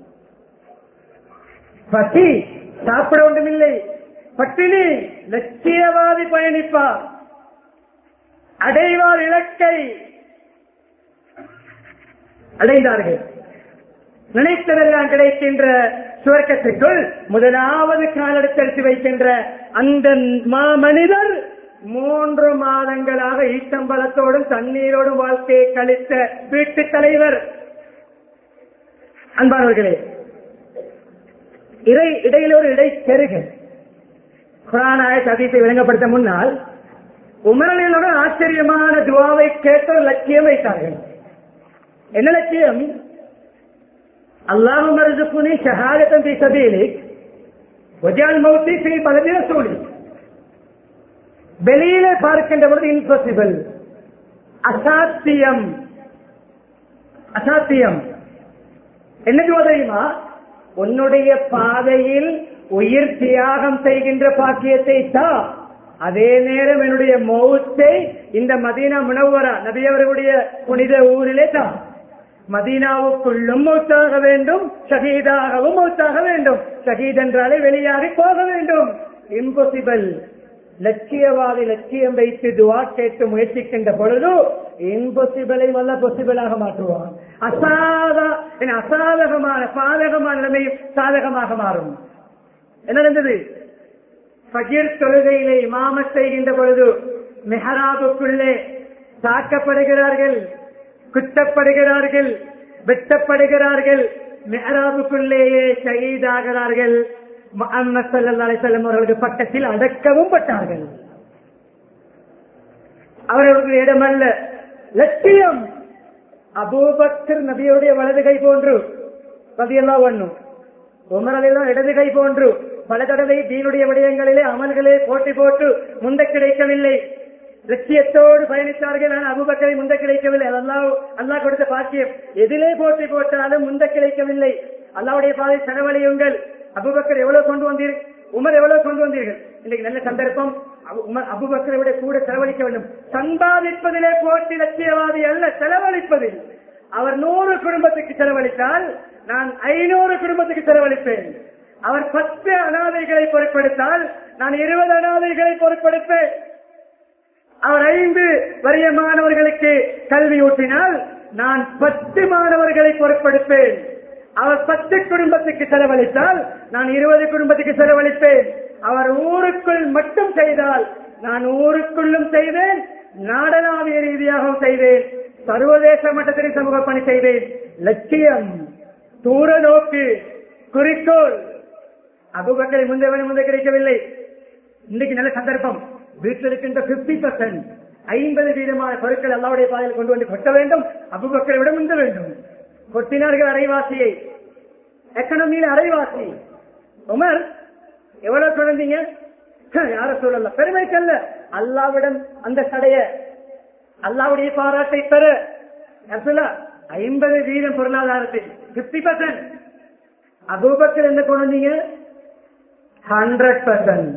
Speaker 1: பசி சாப்பிட ஒன்றுமில்லை பட்டினி லட்சியவாதி பயணிப்பார் அடைவார் இலக்கை அடைந்தார்கள் நினைத்ததெல்லாம் கிடைக்கின்ற சுவர்க்கத்துக்குள் முதலாவது காலெடுத்தெடுத்து வைக்கின்ற அந்த மாமனிதர் மூன்று மாதங்களாக ஈட்டம்பலத்தோடும் தண்ணீரோடும் வாழ்க்கையை கழித்த வீட்டு தலைவர் அன்பானவர்களே இறை இடையில ஒரு இடை செருகு குரானாய சதீசை விளங்கப்படுத்த முன்னால் உமரலினோட ஆச்சரியமான துவாவை கேட்ட ஒரு லட்சியம் வைத்தார்கள் என்ன லட்சியம் அல்லாஹும் ரசுக்குனி ஷஹாதத்தம் பி சபீலிக் வஜால் மௌத்தி ஃபீ பலதி ரசூலிக் வெளியில பார்க்கின்ற பொழுது இம்பாசிபிள் அசாத்தியம் அசாத்தியம் என்ன துவா தெரியுமா உன்னுடைய பாதையில் உயிர் தியாகம் செய்கின்ற பாக்கியத்தை தா அதே நேரம் என்னுடைய மௌத்தை இந்த மதீனா முனவரா நபியவர்களுடைய புனித ஊரிலே தான் மதீனாவுக்குள்ளும் மௌத்தாக வேண்டும் ஷஹீதாகவும் மௌத்தாக வேண்டும் ஷஹீத் என்றாலே வெளியாகி போக வேண்டும் இம்பாசிபிள் லட்சியவாதி லட்சியம் வைத்து துவா கேட்டு முயற்சிக்கின்ற பொழுது இம்பாசிபிளை வல்ல பாசிபிளாக மாற்றுவான் அசாதா என அசாதகமான பாதகமான நிலைமையும் சாதகமாக மாறும் என்ன நடந்தது பகிர் தொழுகையிலே இமாமத் செய்கின்ற பொழுது மெஹராபுக்குள்ளே தாக்கப்படுகிறார்கள் குத்தப்படுகிறார்கள் வெட்டப்படுகிறார்கள் மெஹராபுக்குள்ளேயே ஷஹீதாகிறார்கள் முஹம்மது ஸல்லல்லாஹு அலைஹி வஸல்லம் அவர்களுக்கு பக்கத்தில் அடக்கவும் பட்டார்கள் அவர்களுக்கு இடமல்ல லட்சியம் அபூபக்கர் நபியுடைய வலது கை போன்று பதியெல்லாம் ஒண்ணும் உமரலெல்லாம் இடது கை போன்று பல தடவை தீனுடைய விடயங்களிலே அமல்களே போட்டி போட்டு முந்த கிடைக்கவில்லை லட்சியத்தோடு பயணித்தார்கள் ஆனால் அபுபக்கரை முந்த கிடைக்கவில்லை அதெல்லாம் அல்லாஹ் கொடுத்த பாக்கியம் எதிலே போட்டி போட்டாலும் முந்த கிடைக்கவில்லை அல்லாவுடைய பாதை செலவழியுங்கள் அபுபக்கர் எவ்வளவு கொண்டு வந்தீர்கள் உமர் எவ்வளவு கொண்டு வந்தீர்கள் இன்னைக்கு நல்ல சந்தர்ப்பம் அபு- உமர் அபுபக்கரை விட கூட செலவழிக்க வேண்டும் சம்பாதிப்பதிலே போட்டி லட்சியவாதி அல்ல செலவழிப்பதில் அவர் நூறு குடும்பத்துக்கு செலவழித்தால் நான் ஐநூறு குடும்பத்துக்கு செலவழிப்பேன் அவர் பத்து அனாதைகளை பொருட்படுத்தால் நான் இருபது அனாதைகளை பொருட்படுப்பேன் அவர் ஐந்து வறிய மாணவர்களுக்கு கல்வி ஊட்டினால் நான் பத்து மாணவர்களை பொருட்படுப்பேன் அவர் பத்து குடும்பத்துக்கு செலவழித்தால் நான் இருபது குடும்பத்துக்கு செலவழிப்பேன் அவர் ஊருக்குள் மட்டும் செய்தால் நான் ஊருக்குள்ளும் செய்வேன் நாடளாவிய ரீதியாகவும் செய்வேன் சர்வதேச மட்டத்தில் சமூக பணி செய்வேன் லட்சியம் தூர நோக்கு குறிக்கோள் அபுபக்கரை முந்தைய முந்தைய கிடைக்கவில்லை இன்னைக்கு நல்ல சந்தர்ப்பம் வீட்டில் இருக்கின்ற பிப்டி பர்சன்ட் ஐம்பது வீதமான பொருட்கள் அல்லாவுடைய பாதையில் கொண்டு வந்து கொட்ட வேண்டும் அபுபக்கரை விட முந்த வேண்டும் கொட்டினார்கள் அரைவாசியை எக்கனமியில் அரைவாசி உமர் எவ்வளவு குழந்தைங்க யார சொல்லல பெருமைக்கல்ல அல்லாவிடம் அந்த தடைய அல்லாவுடைய பாராட்டை பெற ஐம்பது வீதம் பொருளாதாரத்தை பிப்டி பர்சன்ட் அபூபக்கர் என்ன குழந்தைங்க ஹண்ட்ரட் பர்சன்ட்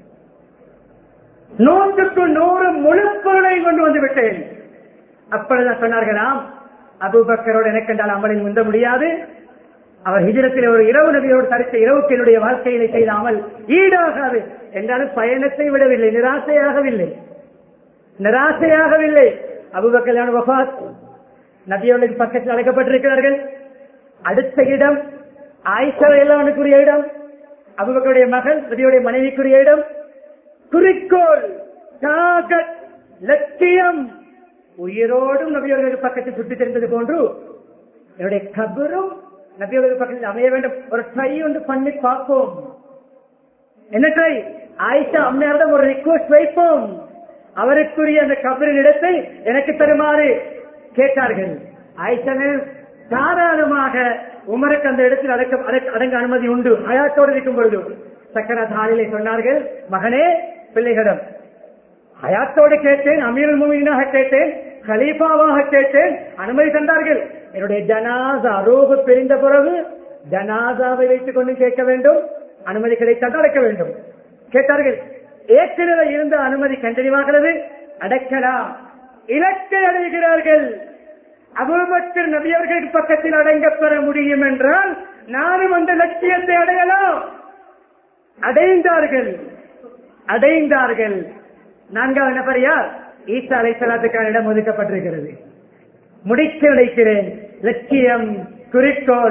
Speaker 1: நூற்றுக்கு நூறு முழு பொருளை கொண்டு வந்து விட்டேன் அப்பொழுதுதான் சொன்னார்களாம் அபூபக்கரோடு எனக்கு என்றால் அமலில் முந்த முடியாது அவர் ஹிஜரத்தில் ஒரு இரவு நபியோடு தரித்த இரவுக்கு என்னுடைய வாழ்க்கையிலே செய்த அமல் ஈடாகாது என்றாலும் பயணத்தை விடவில்லை நிராசையாகவில்லை நிராசையாகவில்லை அபுபக்கலான வஃபாத் நபியோடு பக்கத்தில் அழைக்கப்பட்டிருக்கிறார்கள் அடுத்த இடம் ஆயிஷா எல்லாருக்குரிய இடம் அபுபக்கருடைய மகள் நபியுடைய மனைவிக்குரிய இடம் குறிக்கோள் டார்கெட் லட்சியம் உயிரோடும் நபியோர்களுக்கு பக்கத்தில் சுற்றி தெரிந்தது போன்று என்னுடைய கபரும் நபியோர்களுக்கு பக்கத்தில் அமைய வேண்டும் ஒரு ட்ரை ஒன்று பண்ணி பார்ப்போம் என்ன ட்ரை ஆயிஷா அம்மையாரிடம் ஒரு ரிக்வஸ்ட் வைப்போம் அவருக்குரிய அந்த கபரின் இடத்தை எனக்கு தருமாறு கேட்டார்கள் ஆயிஷாவில் தாராளமாக உமருக்கு அந்த இடத்தில் அடக்க அடக்க- அடங்க அனுமதி உண்டு ஹயாத்தோடு இருக்கும் பொழுது சக்கர தாரிலே சொன்னார்கள் மகனே பிள்ளைகளிடம் ஹயாத்தோடு கேட்டேன் அமீருல் மூமினாக கேட்டேன் கலீஃபாவாக கேட்டேன் அனுமதி தந்தார்கள் என்னுடைய ஜனாசா ரூபு பிரிந்த பிறகு ஜனாசாவை வைத்துக் கொண்டு கேட்க வேண்டும் அனுமதி கிடைத்தால் அடக்க வேண்டும் கேட்டார்கள் ஏற்கனவே இருந்த அனுமதி கண்டினியூவாகிறது அடக்கலாம் இலக்கை அடைகிறார்கள் அபூபக்கர் நபியவர்களுக்கு பக்கத்தில் அடங்கப் பெற முடியும் என்றால் நானும் அந்த லட்சியத்தை அடையலாம் அடைந்தார்கள் அடைந்தார்கள் நான்காவது நபர் யார் ஈசா அலைசலாத்துக்கான இடம் ஒதுக்கப்பட்டிருக்கிறது முடிக்க நினைக்கிறேன் லட்சியம் குறிக்கோள்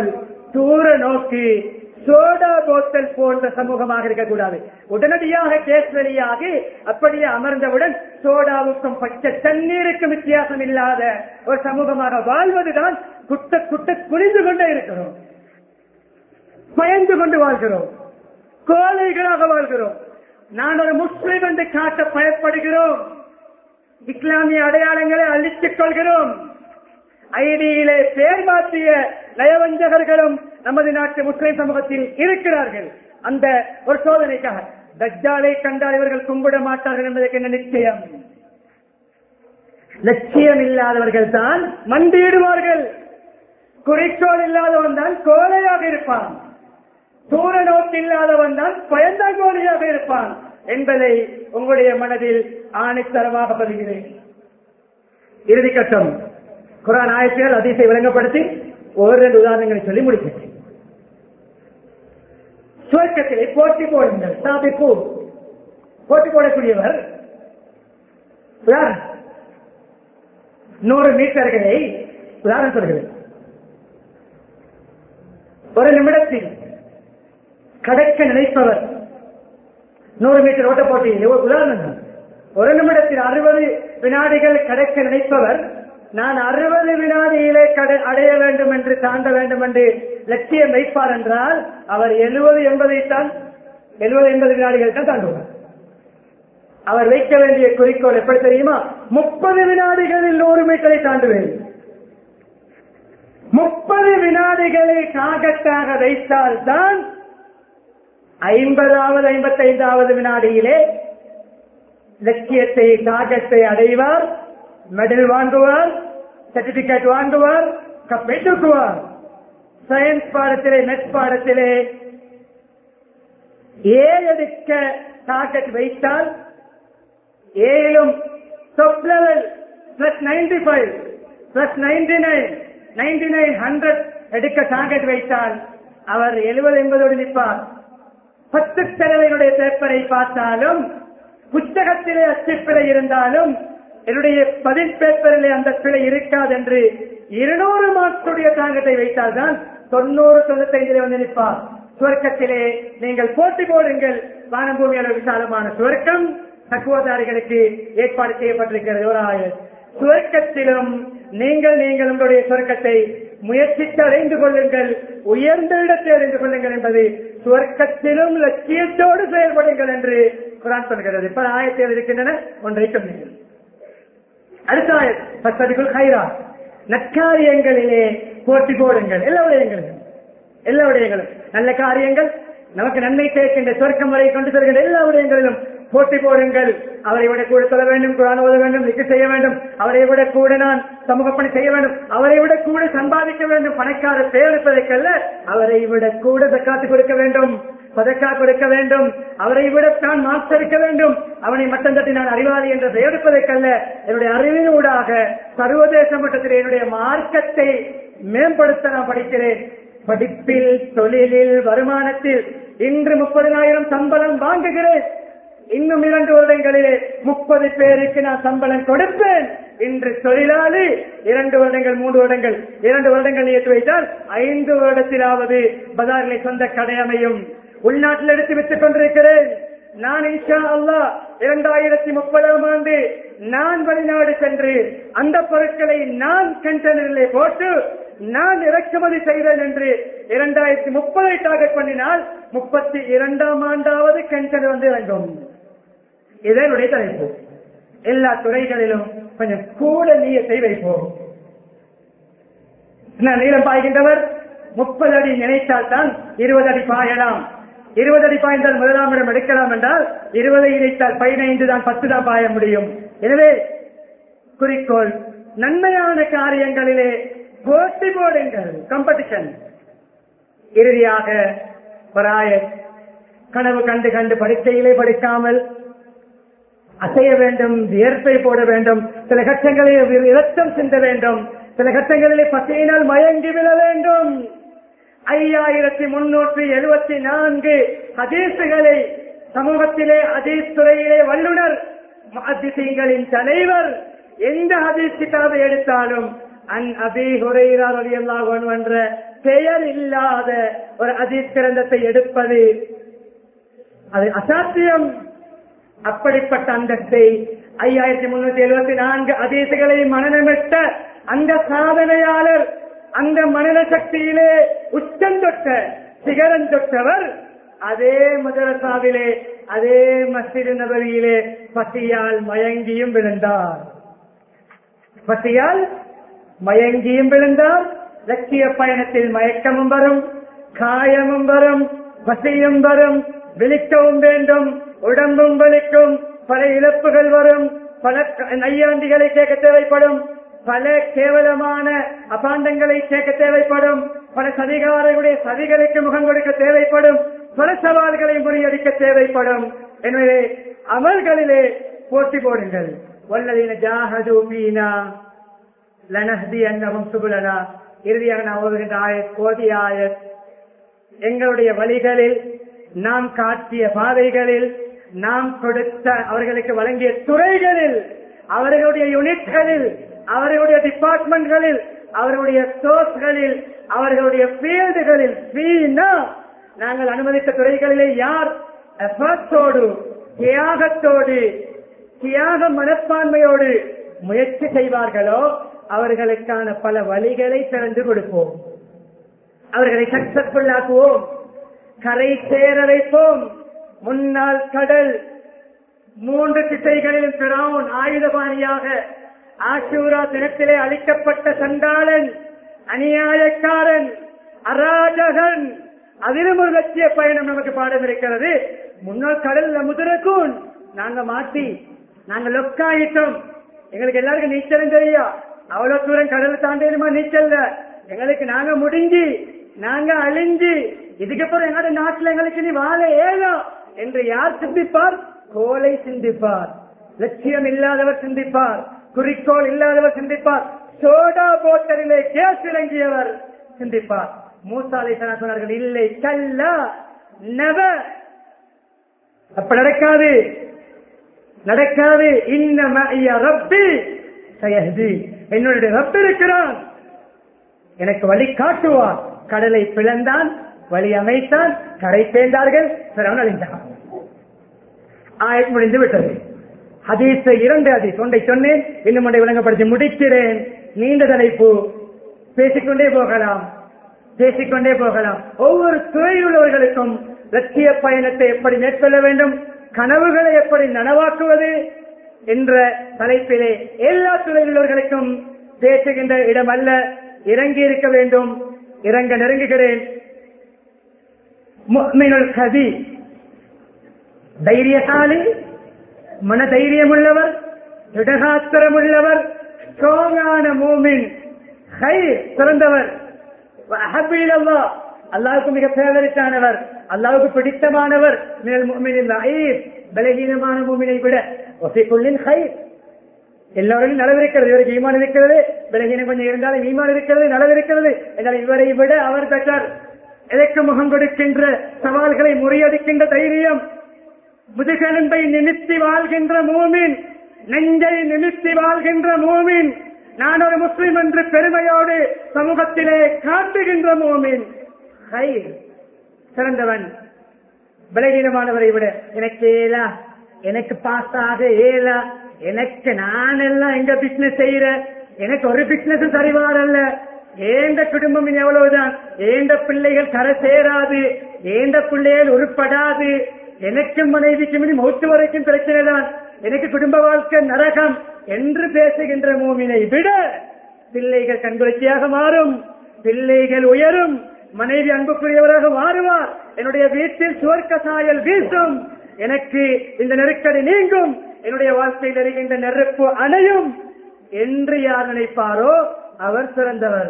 Speaker 1: தூர நோக்கி சோடா போத்தல் போன்ற சமூகமாக இருக்கக்கூடாது உடனடியாக கேஸ் வெளியாகி அப்படியே அமர்ந்தவுடன் சோடாவுக்கும் பச்சை தண்ணீருக்கும் வித்தியாசம் இல்லாத ஒரு சமூகமாக வாழ்வதுதான் குட்ட குட்ட குனிந்து கொண்டே இருக்கிறோம் பயந்து கொண்டு வாழ்கிறோம் கோழைகளாக வாழ்கிறோம் நான் ஒரு முஸ்லிம் என்று காட்ட பயப்படுகிறோம் இஸ்லாமிய அடையாளங்களை அழித்துக் கொள்கிறோம் ஐடியிலே பேர் மாற்றிய நயவஞ்சகர்களும் நமது நாட்டு முஸ்லிம் சமூகத்தில் இருக்கிறார்கள் அந்த ஒரு சோதனைக்காக தஜ்ஜாலை கண்டால் இவர்கள் கும்பிட மாட்டார்கள் என்பதற்கு என்ன நிச்சயம் லட்சியம் இல்லாதவர்கள் தான் மண்டியிடுவார்கள் குறிக்கோள் இல்லாதவன் தான் கோழையாக இருப்பான் தூர நோக்கு இல்லாதவன் தான் பயந்தாங்கோலியாக இருப்பான் என்பதை உங்களுடைய மனதில் ஆணைத்தரமாக பதிகிறேன் இறுதி கட்டம் குரான் ஆயத்தியால் அதிசை விளங்கப்படுத்தி ஒரு ரெண்டு உதாரணங்களை சொல்லி முடிக்கிறேன் சுவர்க்கத்திலே போட்டி போடுங்கள் சாதிப்பு போட்டி போடக்கூடியவர் உதாரணம், நூறு மீட்டர்களை உதாரணம் சொல்கிறேன் ஒரு நிமிடத்தில் கடக்க நினைப்பவர் நூறு மீட்டர் ஓட்ட போட்டியில் ஒரு உதாரணம் தான். ஒரு நிமிடத்தில் அறுபது வினாடிகள் கடக்க நினைப்பவர் நான் அறுபது வினாடியிலே கட- அடைய வேண்டும் என்று தாண்ட வேண்டும் என்று லட்சியம் வைப்பார் என்றால் அவர் எழுபது எண்பதை தான் எழுபது எண்பது வினாடிகள் தான் தாண்டுவார் அவர் வைக்க வேண்டிய குறிக்கோள் எப்படி தெரியுமா முப்பது வினாடிகளில் நூறு மீட்டரை தாண்டுவேன் முப்பது வினாடிகளை டார்கெட்டாக வைத்தால் தான் ஐம்பதாவது ஐம்பத்தைந்தாவது வினாடியிலே லட்சியத்தை டார்கெட்டை அடைவார் மெடல் வாங்குவார் சர்டிபிகேட் வாங்குவார் கப்பை தூக்குவார் சயின்ஸ் பாடத்திலே நெட் பாடத்திலே ஏ எடுக்க டார்கெட் வைத்தால் ஏழும் top level plus 95 plus 99 99 100 எடுக்க டார்கெட் வைத்தால் அவர் 70 என்பதோடு நிற்பார் பத்து செலவினுடைய பேப்பரை பார்த்தாலும் புத்தகத்திலே அச்சுப்பிழை இருந்தாலும் என்னுடைய பதில் பேப்பரிலே அந்த பிழை இருக்காது என்று இருநூறு மார்க்ஸுடைய டார்கெட்டை வைத்தால்தான் தொண்ணூறு தொண்ணூத்தைந்திலே வந்து நிற்பார் சுவர்க்கத்திலே நீங்கள் போட்டி போடுங்கள் வானம் பூமி அளவு விசாலமான சுவர்க்கம் தக்குவதாரிகளுக்கு ஏற்பாடு செய்யப்பட்டிருக்கிறது ஒரு ஆயுள் சுவர்க்கத்திலும் நீங்கள் நீங்கள் உங்களுடைய சுவர்க்கத்தை முயற்சித்து அடைந்து கொள்ளுங்கள் உயர்ந்த இடத்தை அடைந்து கொள்ளுங்கள் என்பது சுவர்க்கத்திலும் லட்சியத்தோடு செயல்படுங்கள் என்று குரான் சொல்கிறது பல ஆயத்தில் இருக்கின்றன ஒன்றை சொன்னீர்கள் அடுத்த ஆயத் பத்ததிக்குள் கைரா நற்காரியங்களிலே போட்டி போடுங்கள் எல்லா விடயங்களும் எல்லா விடயங்களும் நல்ல காரியங்கள் நமக்கு நன்மை சேர்க்கின்ற சொர்க்கம் வரை கொண்டு செல்கின்ற எல்லா விடயங்களிலும் போட்டி போடுங்கள் அவரை விட கூட சொல்ல வேண்டும் குரான் ஓத வேண்டும் நிக்க செய்ய வேண்டும் அவரை விட கூட நான் சமூக பணி செய்ய வேண்டும் அவரை விட கூட சம்பாதிக்க வேண்டும் பணக்கார தேர்ப்பதற்கல்ல அவரை விட கூட தக்காத்து கொடுக்க வேண்டும் பதக்கா கொடுக்க வேண்டும் அவரை விட நான் மாஸ்டர் இருக்க வேண்டும் அவனை மட்டம் தட்டி நான் அறிவாளி என்று பெயர்ப்பதற்கல்ல என்னுடைய அறிவின் ஊடாக சர்வதேச மட்டத்தில் என்னுடைய மார்க்கத்தை மேம்படுத்த நான் படிக்கிறேன் படிப்பில் தொழிலில் வருமானத்தில் இன்று முப்பதினாயிரம் சம்பளம் வாங்குகிறேன் இன்னும் இரண்டு வருடங்களிலே முப்பது பேருக்கு நான் சம்பளம் கொடுப்பேன் இன்று தொழிலாளி இரண்டு வருடங்கள் மூன்று வருடங்கள் இரண்டு வருடங்கள் ஏற்று வைத்தால் ஐந்து வருடத்திலாவது பஜாரிலே சொந்த கடை அமையும் உள்நாட்டில் எடுத்து வித்துக் கொண்டிருக்கிறேன் நான் இன்ஷா அல்லாஹ் இரண்டாயிரத்தி முப்பதாம் ஆண்டு நான் வெளிநாடு சென்று அந்த பொருட்களை நான் கண்டெய்னரிலே போட்டு நான் இறக்குமதி செய்வேன் என்று இரண்டாயிரத்தி முப்பதை டார்கெட் பண்ணினால் முப்பத்தி இரண்டாம் ஆண்டாவது கண்டெய்னர் வந்து இறங்கும் இதனுடைய தலைப்பு எல்லா துறைகளிலும் கொஞ்சம் கூட நீயத்தை வைப்போம் நான் நீளம் பாய்கின்றவர் முப்பது அடி நினைத்தால் தான் இருபது அடி பாயலாம் இருபது அடி பாய்ந்தால் முதலாம் இடம் எடுக்கலாம் என்றால் இருபதை இணைத்தால் பதினைந்து தான் பத்து தான் பாய முடியும் எனவே குறிக்கோள் நன்மையான காரியங்களிலே போட்டி போடுங்கள் காம்படிஷன் இறுதியாக பராய கனவு கண்டு கண்டு படுக்கையிலே படிக்காமல் அசைய வேண்டும் வியர்ப்பை போட வேண்டும் சில கட்டங்களில் இரத்தம் சிந்த வேண்டும் சில கட்டங்களிலே பசையினால் மயங்கி விழ வேண்டும் ஐயாயிரத்தி முன்னூற்றி எழுபத்தி நான்கு ஹதீசுகளை சமூகத்திலே ஹதீஸ் துறையிலே வல்லுனர் முஹத்திசீன்களின் தலைவர் எந்த ஹதீஸ் கிதாபை எடுத்தாலும் அன் அபி ஹுரைரா ரலியல்லாஹு அன்ஹு என்ற பெயர் இல்லாத ஒரு அதீத் கிரந்தத்தை எடுப்பது அது அசாத்தியம் அப்படிப்பட்ட அந்தஸ்தை ஐயாயிரத்தி முன்னூத்தி எழுபத்தி நான்கு அதீசுகளை மனநமிட்ட அந்த சாதனையாளர் அந்த மனன சக்தியிலே உச்சம் தொட்ட சிகரம் தொட்டவர் அதே மதரசாவிலே அதே மஸ்ஜித் நபவியிலே பசியால் மயங்கியும் விழுந்தார் பசியால் மயங்கியும் விழுந்தார் லட்சிய பயணத்தில் மயக்கமும் வரும் காயமும் வரும் பசியும் வரும் விழிக்கவும் வேண்டும் உடம்பும் வலிக்கும் பல இழப்புகள் வரும் பல நையாண்டிகளை கேட்க தேவைப்படும் பல கேவலமான அபாண்டங்களை கேட்க தேவைப்படும் பல சதிகாரர்களுடைய சதிகளுக்கு முகம் கொடுக்க தேவைப்படும் பல சவால்களை முறியடிக்க தேவைப்படும் எனவே அமல்களிலே போட்டி போடுங்கள் வல்லதீன ஜாஹது பீனா லனஹதி அன்னகும் சுகுலனா இறுதியாக நான் ஓதுகின்ற ஆயத் கோதி ஆயத் எங்களுடைய வழிகளில் நாம் காட்டிய பாதைகளில் நாம் கொடுத்த அவர்களுக்கு வழங்கிய துறைகளில் அவர்களுடைய யூனிட்களில் அவர்களுடைய டிபார்ட்மெண்ட்களில் அவர்களுடைய சோர்ஸ்களில் அவர்களுடைய ஃபீல்டுகளில் ஃபீனா நாங்கள் அனுமதித்த துறைகளிலே யார் எஃபர்ட்ஸோடு தியாகத்தோடு தியாக மனப்பான்மையோடு முயற்சி செய்வார்களோ அவர்களுக்கான பல வழிகளை திறந்து கொடுப்போம் அவர்களை சக்சஸ்ஃபுல் ஆக்குவோம் கரை சேர வைப்போம் முன்னாள் கடல் மூன்று திசைகளிலும் பிறவுன் ஆயுதபாணியாக ஆசூரா தினத்திலே அளிக்கப்பட்ட சண்டாளன் அநியாயக்காரன் அராஜகன் அதிலும் ஒரு லட்சிய பயணம் நமக்கு பாடம் இருக்கிறது முன்னாள் கடல்ல முதிரக்கூன் நாங்க மாட்டி நாங்க லொக்காயிட்டோம் எங்களுக்கு எல்லாருக்கும் நீச்சலும் தெரியா அவ்வளவு தூரம் கடல் தாண்டிடுமா நீச்சல்ல எங்களுக்கு நாங்க முடிஞ்சு நாங்க அழிஞ்சு இதுக்கப்புறம் எங்களோட நாட்டுல எங்களுக்கு நீ வாழ ஏலம் என்று யார் சிந்திப்பார் கோலை சிந்திப்பார் லட்சியம் இல்லாதவர் சிந்திப்பார் குறிக்கோள் இல்லாதவர் சிந்திப்பார் சோடா போட்டரிலே கேஸ் இறங்கியவர் சிந்திப்பார் மூசாலை சொன்னார்கள் இல்லை கல்லா நெவர் அப்ப நடக்காது நடக்காது இன்னம ரப்பி சயஹதி என்னுடைய ரப் இருக்கிறான் எனக்கு வழி காட்டுவார் கடலை பிளந்தான் வழி அமைத்தான் கரை சேர்ந்தார்கள் பிறவன் அழிந்தான் ஆயத் முடிந்து விட்டது ஹதீஸை இரண்டு ஹதீஸ் ஒன்றை சொன்னேன் இன்னும் ஒன்றை விளங்கப்படுத்தி முடிக்கிறேன் நீண்ட தலைப்பு பேசிக்கொண்டே போகலாம் பேசிக்கொண்டே போகலாம் ஒவ்வொரு துறையில் உள்ளவர்களுக்கும் லட்சிய பயணத்தை எப்படி மேற்கொள்ள வேண்டும் கனவுகளை எப்படி நனவாக்குவது என்ற தலைப்பிலே எல்லா துறையில் உள்ளவர்களுக்கும் பேசுகின்ற இடம் அல்ல இறங்கி இருக்க வேண்டும் இறங்க நெருங்குகிறேன் முஃமினுல் கதி தைரியசாலி மன தைரியம் உள்ளவர் திடகாத்திரம் உள்ளவர் ஸ்ட்ராங்கான மூமின் ஹை சிறந்தவர் அஹபீலல்லா அல்லாவுக்கு மிக பேவரிட்டானவர் அல்லாவுக்கு பிடித்தமானவர் மினல் முஃமினில் லஈஃப் பலகீனமான மூமினை விட ஒசைக்குள்ளின் ஹை எல்லோரும் நலவு இருக்கிறது இவருக்கு ஈமான் இருக்கிறது பலகீனம் கொஞ்சம் இருந்தாலும் ஈமான் இருக்கிறது நலவு இருக்கிறது என்றால் இவரை விட அவர் பெற்றார் எதற்கு முகம் கொடுக்கின்ற சவால்களை முறியடிக்கின்ற தைரியம் முதுகெலும்பை நிமித்தி வாழ்கின்ற மூமின் நெஞ்சை நிமித்தி வாழ்கின்ற மூமின் நான் ஒரு முஸ்லிம் என்று பெருமையோடு சமூகத்திலே காட்டுகின்ற மூமின் ஹை சிறந்தவன் பலகீனமானவரை விட எனக்கு ஏலா எனக்கு பாஸ் ஆக ஏலா எனக்கு நான் எல்லாம் எங்க பிசினஸ் செய்யறேன் எனக்கு ஒரு பிசினஸ் சரிவாரல்ல ஏந்த குடும்பம் இனி எவ்வளவுதான் ஏந்த பிள்ளைகள் கரை சேராது ஏந்த பிள்ளைகள் உருப்படாது எனக்கும் மனைவிக்கும் இனி மௌத்து வரைக்கும் பிரச்சனை தான் எனக்கு குடும்ப வாழ்க்கை நரகம் என்று பேசுகின்ற மூமினை விட பிள்ளைகள் கண்குளிர்ச்சியாக மாறும் பிள்ளைகள் உயரும் மனைவி அன்புக்குரியவராக மாறுவார் என்னுடைய வீட்டில் சுவர்க்க சாயல் வீசும் எனக்கு இந்த நெருக்கடி நீங்கும் என்னுடைய வாழ்க்கையில் எரிகின்ற நெருப்பு அணையும் என்று யார் நினைப்பாரோ அவர் சிறந்தவர்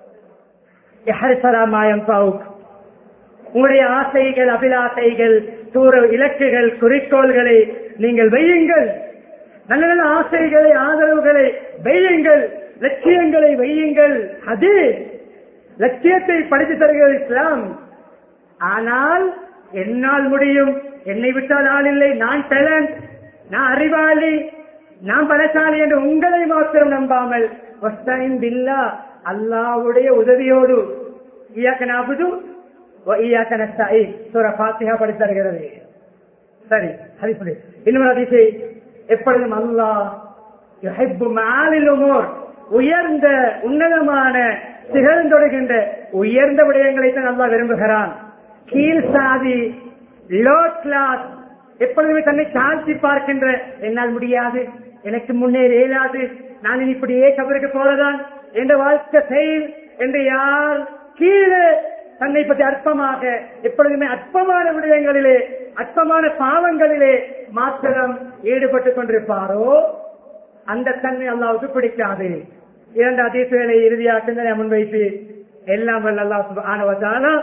Speaker 1: மாயம் பாவுக் உங்களுடைய ஆசைகள் அபிலாசைகள் தூர இலக்குகள் குறிக்கோள்களை நீங்கள் வையுங்கள் நல்ல நல்ல ஆசைகளை ஆதரவுகளை வையுங்கள் லட்சியங்களை வையுங்கள் அது லட்சியத்தை படித்து தருகிறது இஸ்லாம் ஆனால் என்னால் முடியும் என்னை விட்டால் ஆள் இல்லை நான் டேலண்ட் நான் அறிவாளி நான் பலசாலி என்று உங்களை மாத்திரம் நம்பாமல் வஸ்தாயின் பில்லா அல்லாவுடைய உதவியோடு ஈயாக்க நாபுது ஈயாக்க நஸ்தாயி சூர பாத்தியா படித்தருகிறது சரி ஹரிசுலே இன்னொரு அதிசை எப்பொழுதும் அல்லாஹ் யுஹிப்பு மாலில் உமூர் உயர்ந்த உன்னதமான திகழ்ந்தொடுகின்ற உயர்ந்த விடயங்களை தான் அல்லாஹ் விரும்புகிறான் கீழ் சாதி லோ கிளாஸ் எப்பொழுதுமே தன்னை தாழ்த்தி பார்க்கின்ற என்னால் முடியாது எனக்கு முன்னேற இயலாது நான் இனி இப்படியே கபருக்கு போறதான் என்ற வாழ்க்கை செயல் என்று யார் கீழே தன்னை பற்றி அற்பமாக எப்பொழுதுமே அற்பமான விடயங்களிலே அற்பமான பாவங்களிலே மாத்திரம் ஈடுபட்டுக் கொண்டிருப்பாரோ அந்த தன்மை அல்லாவுக்கு பிடிக்காது இரண்டு அதிசயங்களை இறுதியாக சிந்தனை முன்வைத்து எல்லாம் வல்ல அல்லாஹ் சுப்ஹானஹு வ தஆலா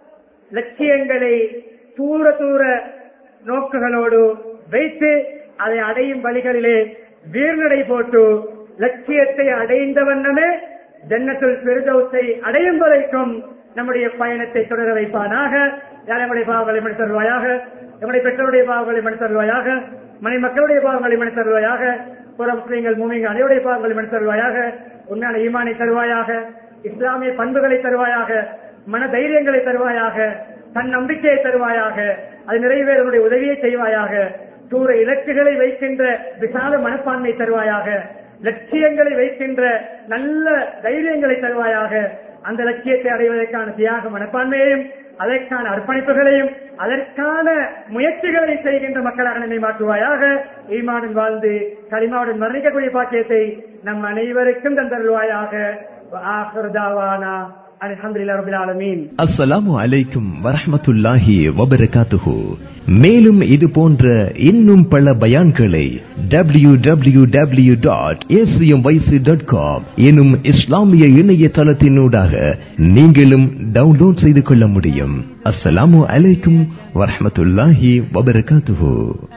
Speaker 1: லட்சியங்களை தூர தூர நோக்குகளோடு வைத்து அதை அடையும் வழிகளிலே வீர்நடை போட்டு லட்சியத்தை அடைந்த வண்ணமே ஜன்னத்துல் பெருதௌத்தை அடையும் வரைக்கும் நம்முடைய பயணத்தை தொடர வைப்பானாக யார் நம்முடைய பாவங்களை மனு தருவாயாக நம்முடைய பெற்றோருடைய பாவங்களை மனு தருவாயாக மனை மக்களுடைய பாவங்களை மனு தருவாயாக புற முஸ்லீம்கள் மூமிகள் அனைவருடைய பாவங்களை மனு தருவாயாக உண்மையான ஈமானை தருவாயாக இஸ்லாமிய பண்புகளை தருவாயாக மன தைரியங்களை தருவாயாக தன் நம்பிக்கையை தருவாயாக அது நிறைவேறனுடைய உதவியை செய்வாயாக தூர இலக்குகளை வைக்கின்ற விசால மனப்பான்மை தருவாயாக லட்சியங்களை வைக்கின்ற நல்ல தைரியங்களை தருவாயாக அந்த லட்சியத்தை அடைவதற்கான தியாக மனப்பான்மையையும் அதற்கான அர்ப்பணிப்புகளையும் அதற்கான முயற்சிகளை செய்கின்ற மக்களாக நம்மை மாற்றுவாயாக ஈமானுடன் வாழ்ந்து களிமாவுடன் மரணிக்கக்கூடிய பாக்கியத்தை நம் அனைவருக்கும் தந்தருவாயாக ஆஹிர் தாவானா அல்ஹம்துலில்லாஹி ரப்பில் ஆலமீன்
Speaker 2: அஸ்ஸலாமு அலைக்கும் வரஹ்மத்துல்லாஹி வபரகாத்துஹு மேலும் இது போன்ற இன்னும் பல பயான்களை W W W dot dot com எனும் இஸ்லாமிய இணையதளத்தினூடாக நீங்களும் டவுன்லோட் செய்து கொள்ள முடியும் அஸ்ஸலாமு அலைக்கும் வரஹ்மத்துல்லாஹி வபரகாத்துஹு